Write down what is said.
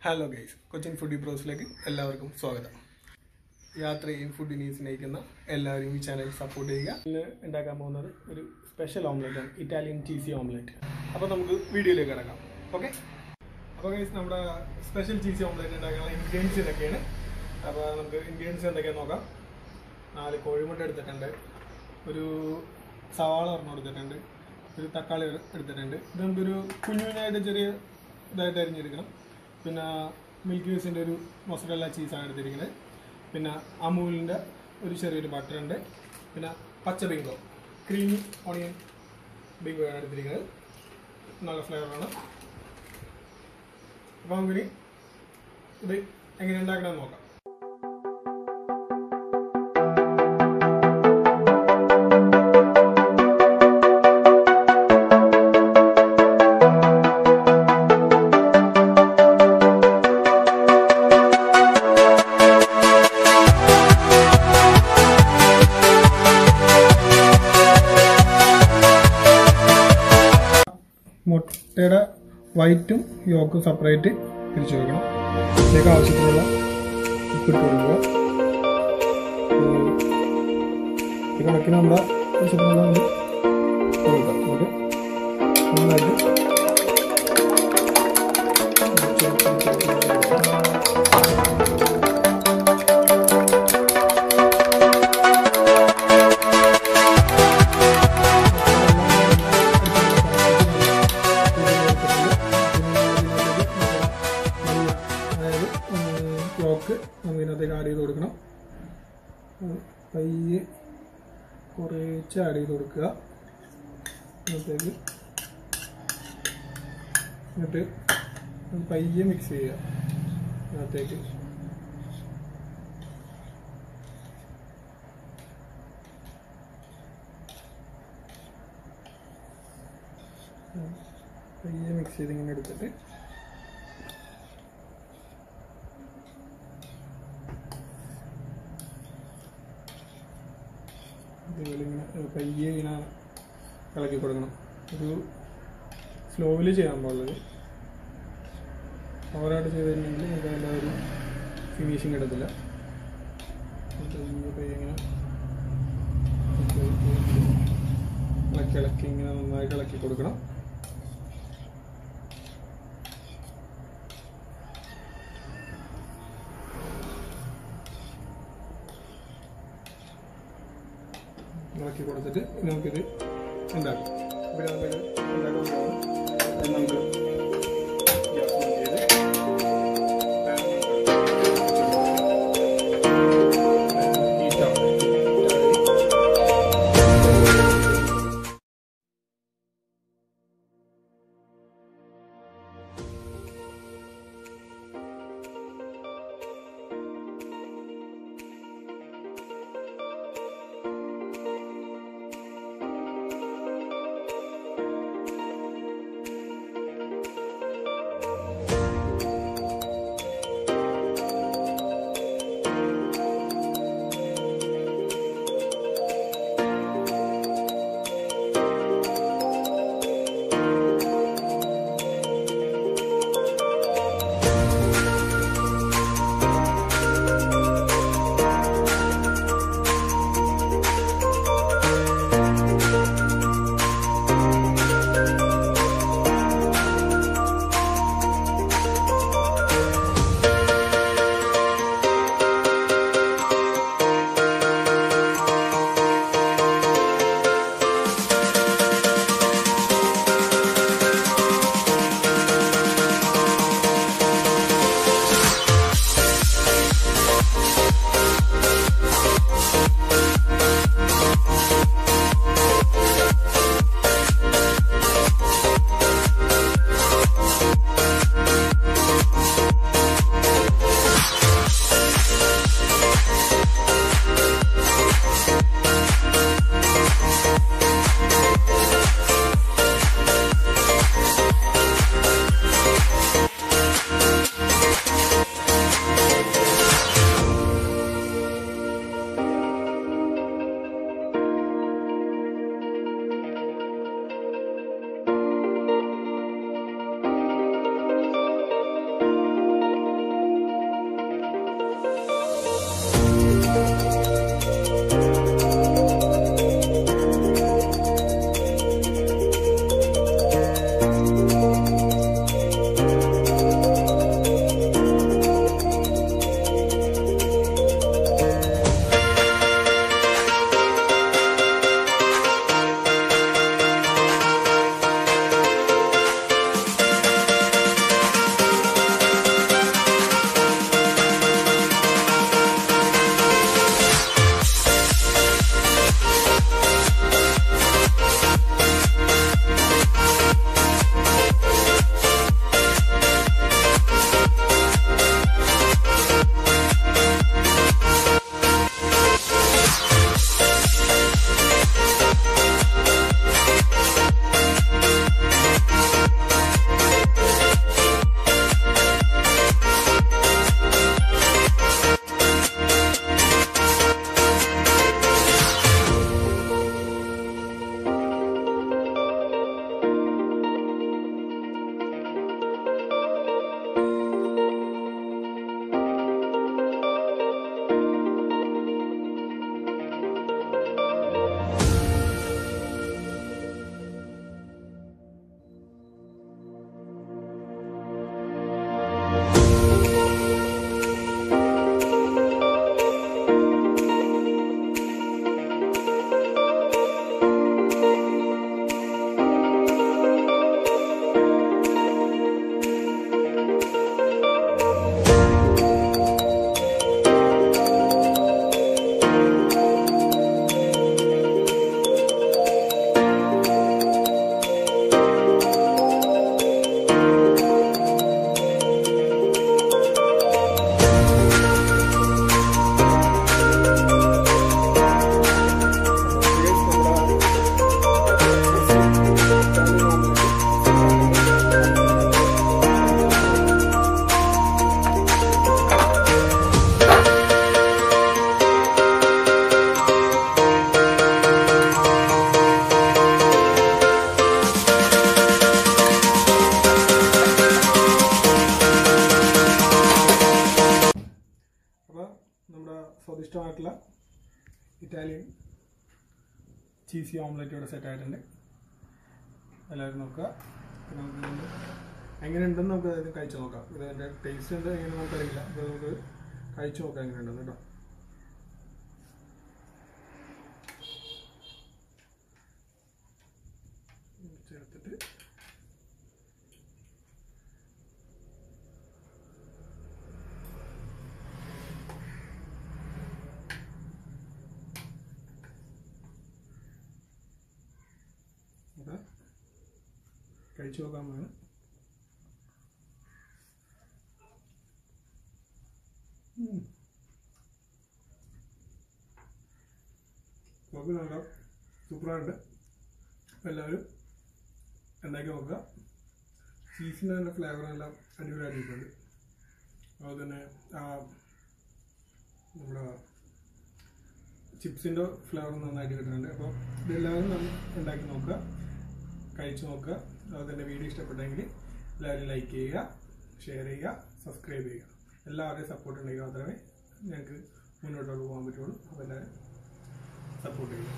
Hello guys Cochin foodie ബ്രോസിലേക്ക് എല്ലാവർക്കും സ്വാഗതം യാത്രയും ഫുഡിനെ സ്നേഹിക്കുന്ന എല്ലാവരും ഈ ചാനൽ സപ്പോർട്ട് ചെയ്യുക ഇന്ന് ഉണ്ടാക്കാൻ പോകുന്നത് ഒരു സ്പെഷ്യൽ ഓംലെറ്റ് ആണ് ഇറ്റാലിയൻ ചീസി ഓംലെറ്റ് അപ്പോൾ നമുക്ക് വീഡിയോയിലേക്ക് കിടക്കാം ഓക്കെ അപ്പോൾ ഗൈസ് നമ്മുടെ സ്പെഷ്യൽ ചീസി ഓംലെറ്റ് ഉണ്ടാക്കാനുള്ള ഇൻഗ്രീഡിയൻസ് ഇതൊക്കെയാണ് അപ്പോൾ നമുക്ക് ഇൻഗ്രീഡിയൻസ് എന്തൊക്കെയാണെന്ന് നോക്കാം നാല് കോഴിമുട്ട എടുത്തിട്ടുണ്ട് ഒരു സവാള ഒരെണ്ണം എടുത്തിട്ടുണ്ട് ഒരു തക്കാളി ഒരു- എടുത്തിട്ടുണ്ട് ഇത് നമുക്കൊരു കുഞ്ഞു കുഞ്ഞായിട്ട് ചെറിയ ഇതായിട്ട് അരിഞ്ഞെടുക്കണം പിന്നെ മിൽക്ക് വീസിൻ്റെ ഒരു മൊസറല്ല ചീസാണ് എടുത്തിരിക്കുന്നത് പിന്നെ അമൂലിൻ്റെ ഒരു ചെറിയൊരു ബട്ടർ ഉണ്ട് പിന്നെ പച്ച ബിങ്കോ ക്രീമി ഓണിയൻ ബിങ്കോ ആണ് എടുത്തിരിക്കുന്നത് നല്ല ഫ്ലേവറാണ് അപ്പോൾ നമുക്കിനി ഇത് എങ്ങനെ ഉണ്ടാക്കണമെന്ന് നോക്കാം മുട്ടയുടെ വൈറ്റും യോക്കും സെപ്പറേറ്റ് തിരിച്ചു വെക്കണം ഇതിലേക്ക് ആവശ്യത്തിനുള്ള ഉപ്പ് ഇട്ട് കൊടുക്കുക ഈ കണക്കിന് നമ്മുടെ ആവശ്യത്തിനുള്ള ഇത് കൊടുക്കാം എന്നിട്ട് നന്നായിട്ട് അതായത് ക്ലോക്ക് നമുക്ക് ഇതിനകത്തേക്ക് ആഡ് ചെയ്ത് കൊടുക്കണം ഉം, പയ്യെ കുറേച്ച് ആഡ് ചെയ്ത് കൊടുക്കുക ഇതിനകത്തേക്ക് എന്നിട്ട് അത് പയ്യെ മിക്സ് ചെയ്യുക അതിനകത്തേക്ക് ഉം, പയ്യെ മിക്സ് ചെയ്ത് ഇങ്ങനെ എടുത്തിട്ട് ഇതുപോലെ ഇങ്ങനെ ഏ, പയ്യെ ഇങ്ങനെ ഇളക്കി കൊടുക്കണം ഒരു സ്ലോവിൽ ചെയ്യാൻ പാടുള്ളത് ഓവറായിട്ട് ചെയ്തിട്ടുണ്ടെങ്കിൽ നമുക്ക് അതിൻ്റെ ഒരു ഫിനിഷിങ് കിട്ടത്തില്ല പയ്യെ പയ്യെ ഇങ്ങനെ ഇളക്കി ഇളക്കി ഇങ്ങനെ നന്നായിട്ട് ഇളക്കി കൊടുക്കണം ഇളക്കി കൊടുത്തിട്ട് നമുക്കിത് ഉണ്ടാക്കാം ഇവിടെ നമുക്ക് ഉണ്ടാക്കാൻ പോകും അത് നമുക്ക് ഗ്യാസ് ഓൺ ചെയ്ത് heat ആവും. Heat ആയി. ചീസി ഓംലെറ്റ് ഇവിടെ സെറ്റ് ആയിട്ടുണ്ട് എല്ലാവരും നോക്കുക അപ്പോൾ നമുക്ക് ഇതിൻ്റെ എങ്ങനെയുണ്ടെന്ന് നമുക്ക് അതായത് കഴിച്ചു നോക്കാം ഇത് അതിൻ്റെ ടേസ്റ്റ് ഉണ്ട് എങ്ങനെ നമുക്കറിയില്ല അപ്പോൾ നമുക്ക് കഴിച്ചു നോക്കാം എങ്ങനെയുണ്ടെന്ന് കേട്ടോ ചേർത്തിട്ട് നമുക്ക് കഴിച്ചു നോക്കാൻ വേണം കോപ്പി നല്ല സൂപ്പറായിട്ട് അപ്പോൾ എല്ലാവരും ഉണ്ടാക്കി നോക്കുക ചീസിൻ്റെ നല്ല ഫ്ലേവർ എല്ലാം അടിപൊളിയായിട്ടുണ്ട് അതുപോലെ തന്നെ ആ നമ്മുടെ ചിപ്സിൻ്റെ ഫ്ലേവർ നന്നായിട്ട് കിട്ടുന്നുണ്ട് അപ്പോൾ ഇതെല്ലാവരും നമ്മൾ ഉണ്ടാക്കി നോക്കുക കഴിച്ചു നോക്കുക അതുപോലെ തന്നെ വീഡിയോ ഇഷ്ടപ്പെട്ടെങ്കിൽ എല്ലാവരും ലൈക്ക് ചെയ്യുക ഷെയർ ചെയ്യുക സബ്സ്ക്രൈബ് ചെയ്യുക എല്ലാവരുടെയും സപ്പോർട്ട് ഉണ്ടെങ്കിൽ മാത്രമേ ഞങ്ങൾക്ക് മുന്നോട്ടോട്ട് പോകാൻ പറ്റുള്ളൂ അപ്പോൾ എല്ലാവരും സപ്പോർട്ട് ചെയ്യുക